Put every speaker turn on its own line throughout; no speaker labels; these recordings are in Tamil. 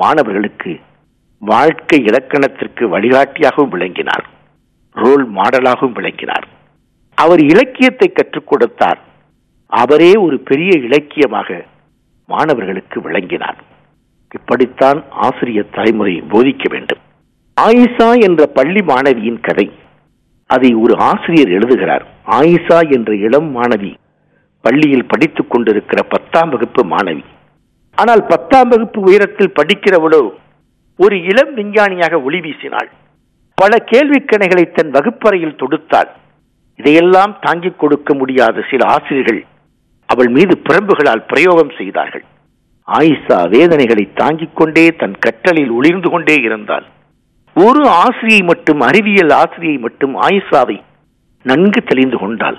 மாணவர்களுக்கு வாழ்க்கை இலக்கணத்திற்கு வழிகாட்டியாகவும் விளங்கினார் ரோல் மாடலாகவும் விளங்கினார் அவர் இலக்கியத்தை கற்றுக் கொடுத்தார் அவரே ஒரு பெரிய இலக்கியமாக மாணவர்களுக்கு விளங்கினார் இப்படித்தான் ஆசிரியர் தலைமுறையை போதிக்க வேண்டும் ஆயிஷா என்ற பள்ளி மாணவியின் கதை அதை ஒரு ஆசிரியர் எழுதுகிறார் ஆயிஷா என்ற இளம் மாணவி பள்ளியில் படித்துக் கொண்டிருக்கிற பத்தாம் வகுப்பு மாணவி ஆனால் பத்தாம் வகுப்பு உயரத்தில் படிக்கிறவளோ ஒரு இளம் விஞ்ஞானியாக ஒளி வீசினாள் பல கேள்விக்கணைகளை தன் வகுப்பறையில் தொடுத்தாள் இதையெல்லாம் தாங்கிக் கொடுக்க முடியாத சில ஆசிரியர்கள் அவள் மீது பிரம்புகளால் பிரயோகம் செய்தார்கள் ஆயிஷா வேதனைகளை தாங்கிக் கொண்டே தன் கற்றலில் ஒளிர்ந்து கொண்டே இருந்தாள் ஒரு ஆசிரியை மட்டும் அறிவியல் ஆசிரியை மட்டும் ஆயிஷாவை நன்கு தெளிந்து கொண்டாள்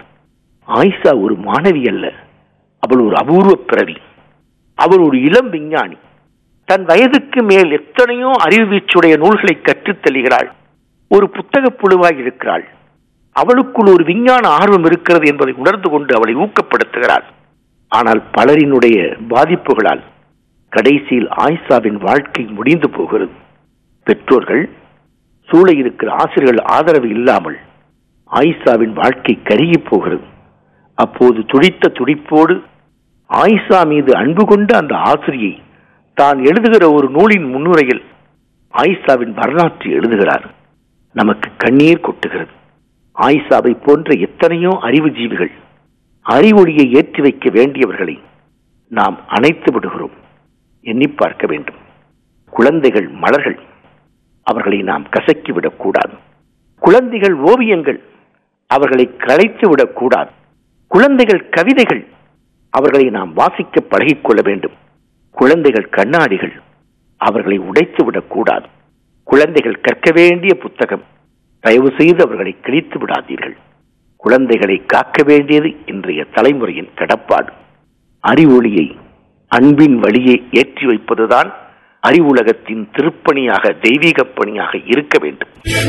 ஆயிஷா ஒரு மாணவி அல்ல அவள் ஒரு அபூர்வ பிறவி அவள் ஒரு இளம் விஞ்ஞானி தன் வயதுக்கு மேல் எத்தனையோ அறிவு வீச்சுடைய நூல்களை கற்றுத் தெளிகிறாள் ஒரு புத்தகப் புழுவாய் இருக்கிறாள் அவளுக்குள் ஒரு விஞ்ஞான ஆர்வம் இருக்கிறது என்பதை உணர்ந்து கொண்டு அவளை ஊக்கப்படுத்துகிறாள் ஆனால் பலரினுடைய பாதிப்புகளால் கடைசியில் ஆயிஷாவின் வாழ்க்கை முடிந்து போகிறது பெற்றோர்கள் சூழ இருக்கிற ஆசிரியர்கள் ஆதரவு இல்லாமல் ஆயிஷாவின் வாழ்க்கை கருகி போகிறது அப்போது துடித்த துடிப்போடு ஆயிஷா மீது அன்பு கொண்ட அந்த ஆசிரியை தான் எழுதுகிற ஒரு நூலின் முன்னுரையில் ஆயிஷாவின் வரலாற்று எழுதுகிறார் நமக்கு கண்ணீர் கொட்டுகிறது ஆயிஷாவை போன்ற எத்தனையோ அறிவுஜீவிகள் அறிவொளியை ஏற்றி வைக்க வேண்டியவர்களை நாம் அணைத்து விடுகிறோம் எண்ணி பார்க்க வேண்டும் குழந்தைகள் மலர்கள் அவர்களை நாம் கசக்கி விடக்கூடாது குழந்தைகள் ஓவியங்கள் அவர்களை களைத்து விடக்கூடாது குழந்தைகள் கவிதைகள் அவர்களை நாம் வாசிக்க பழகிக்கொள்ள வேண்டும் குழந்தைகள் கண்ணாடிகள் அவர்களை உடைத்து விடக்கூடாது குழந்தைகள் கற்க வேண்டிய புத்தகம் தயவு செய்து அவர்களை கிழித்து விடாதீர்கள் குழந்தைகளை காக்க வேண்டியது இன்றைய தலைமுறையின் கடப்பாடு அறிவொளியை அன்பின் வழியே ஏற்றி வைப்பதுதான் அறிவுலகத்தின் திருப்பணியாக தெய்வீகப் பணியாக இருக்க வேண்டும்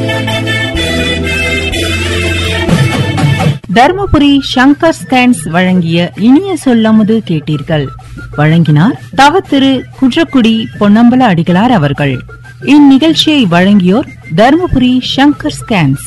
தர்மபுரி சங்கர் ஸ்கேன்ஸ் வழங்கிய இனிய சொல்லமுது கேட்டீர்கள் வழங்கினார் தவ திரு குன்றக்குடி பொன்னம்பல அடிகளார் அவர்கள் இந்நிகழ்ச்சியை வழங்கியோர் தர்மபுரி சங்கர் ஸ்கேன்ஸ்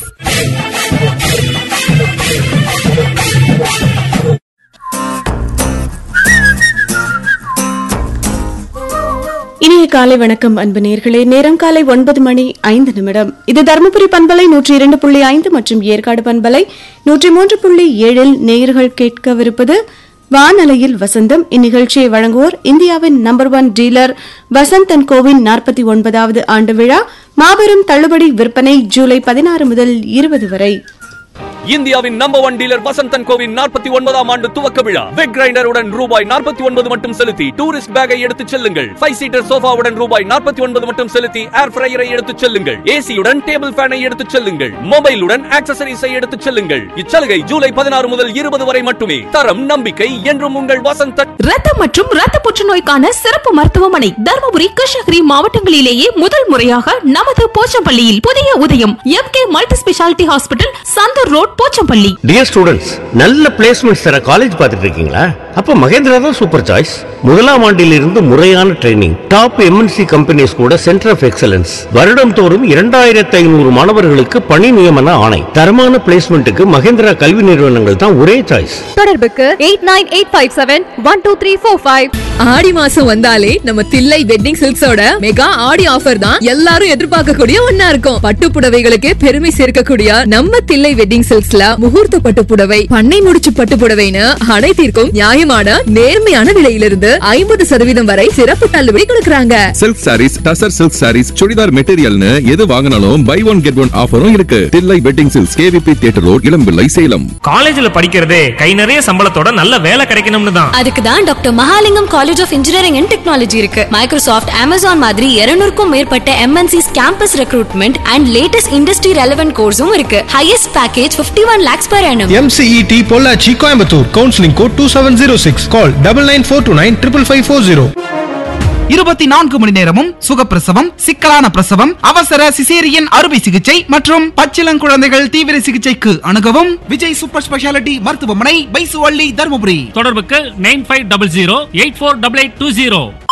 இனிய காலை வணக்கம் அன்பு நேர்களே நேரம் காலை ஒன்பது மணி ஐந்து நிமிடம் இது தருமபுரி பண்பலை நூற்றி இரண்டு புள்ளி ஐந்து மற்றும் ஏற்காடு பண்பலை நூற்றி மூன்று புள்ளி ஏழில் நேயர்கள் கேட்கவிருப்பது வானலையில் வசந்தம் இந்நிகழ்ச்சியை வழங்குவோர் இந்தியாவின் number one dealer Vasanth and கோவின் நாற்பத்தி ஒன்பதாவது ஆண்டு விழா மாபெரும் தள்ளுபடி விற்பனை ஜூலை பதினாறு முதல் இருபது வரை
இந்தியாவின் நம்பர் ஒன் டீலர் வசந்தன் கோவின் நாற்பத்தி ஒன்பதாம் ஆண்டு துவக்க விழா வெக் கிரைண்டருடன் ரூபாய் நாற்பத்தி ஒன்பது மட்டும் செலுத்தி டூரிஸ்ட் பேக்கை எடுத்துச் செல்லுங்கள் ஃபைவ் சீட்டர் சோஃபாவுடன் ரூபாய் நாற்பத்தி ஒன்பது மட்டும் செலுத்தி ஏர் ஃப்ரையரை எடுத்துச் செல்லுங்கள் ஏசியுடன் டேபிள் ஃபேனை எடுத்துச் செல்லுங்கள் மொபைலுடன் ஆக்சசரிஸை எடுத்துச் செல்லுங்கள் இச்சலுகை ஜூலை பதினாறு முதல் இருபது வரை மட்டுமே தரம் நம்பிக்கை என்றும் உங்கள் வசந்தன்
ரத்தம் மற்றும் ரத்த புற்றுநோய்க்கான சிறப்பு மருத்துவமனை தருமபுரி கிருஷ்ணகிரி மாவட்டங்களிலேயே முதல் முறையாக நமது போச்சம்பள்ளியில் புதிய உதயம் M K multi speciality hospital Santhur road Pochampalli
dear students நல்ல பிளேஸ்மெண்ட்ஸ் தர காலேஜ் பார்த்துட்டு இருக்கீங்களா அப்ப மகேந்திரா தான் சூப்பர் சாய்ஸ் முதலாம் ஆண்டிலிருந்து முறையான ட்ரைனிங் டாப் எம்என்சி கம்பெனிஸ் கூட சென்டர் ஆஃப் எக்ஸலன்ஸ் வருடம் தோறும் இரண்டாயிரத்தி ஐநூறு மாணவர்களுக்கு பணி நியமன ஆணை தரமான பிளேஸ்மெண்ட்டுக்கு மகேந்திரா கல்வி நிறுவனங்கள் தான் ஒரே சாய்ஸ்
தொடர்புக்கு eight nine eight five seven one two three four five Aadi மாசம் வந்தாலே நம்ம தில்லை வெட்டிங் சில்க்ஸோட மெகா ஆடி ஆஃபர் தான் எல்லாரும் எதிர்பார்க்கக்கூடிய ஒன்னா இருக்கும் பட்டு புடவைகளுக்கு பெருமை சேர்க்கக்கூடிய நம்ம தில்லை வெட்டிங் சில்க்ஸ்ல முகூர்த்த பட்டு புடவை பண்ணை முடிச்சு பட்டு புடவைன்னு அனைத்திற்கும் நியாயமான நேர்மையான விலையிலிருந்து ஐம்பது சதவீதம் வரை சிறப்பு தள்ளுபடி கொடுக்கறாங்க
silk sarees tussar silk sarees churidar மெட்டீரியல்னு எது வாங்கினாலும் பை ஒன் கெட் ஒன் ஆஃபரும் இருக்கு Thillai wedding silks KVP theatre road Elampillai Salem
காலேஜ்ல படிக்கிறதே கை நிறைய சம்பளத்தோட நல்ல வேலை கிடைக்கணும்னு தான்
அதுக்கு தான் doctor Mahalingam college of engineering and technology இருக்கு மைக்ரோசாஃப்ட் அமேசான் மாதிரி இருநூறுக்கும் மேற்பட்ட MNCs campus recruitment and latest industry relevant கோர்ஸும் இருக்கு highest package 51 one lakhs per annum
MCET Pollachi Coimbatore counselling code two seven zero six call double nine four two nine triple five four zero
இருபத்தி நான்கு மணி நேரமும் சுகப்பிரசவம் சிக்கலான பிரசவம் அவசர சிசேரியன் அறுவை சிகிச்சை மற்றும் பச்சிளங்குழந்தைகள் தீவிர சிகிச்சைக்கு அணுகவும் விஜய் சூப்பர் ஸ்பெஷாலிட்டி மருத்துவமனை பைசுவள்ளி தருமபுரி
தொடர்புக்கு nine five double zero eight four double eight two zero